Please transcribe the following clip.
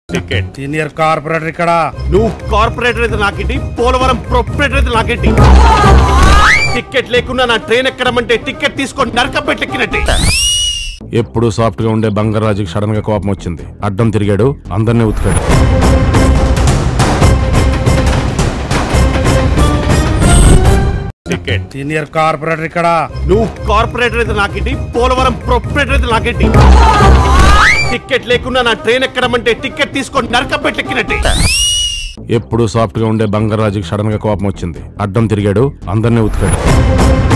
ticket senior corporator ఇక్కడ నువ్వు corporator అయితే నాకేంటి పోలవరం ప్రొపరేటర్ అయితే నాకేంటి టికెట్ లేకుండా నా ట్రైన్ ఎక్కడమంటే టికెట్ తీసుకొని నరక పెట్టెక్కినట్టే ఎప్పుడు సాఫ్ట్ గా ఉండే బంగారాజుకి సడన్ గా కోపం వచ్చింది అడ్డం తిరిగాడు అందరినీ ఉతికాడు టికెట్ సీనియర్ కార్పొరేటర్ ఇక్కడ నువ్వు కార్పొరేటర్ అయితే నాకేంటి పోలవరం ప్రొపరేటర్ అయితే నాకేంటి టికెట్ లేకుండా నా ట్రైన్ ఎక్కడమంటే టికెట్ తీసుకొని నరక పెట్టెక్కినట్టే ఎప్పుడు సాఫ్ట్ గా ఉండే బంగారాజుకి సడన్ గా కోపం వచ్చింది అడ్డం తిరిగాడు అందరినీ ఉతికాడు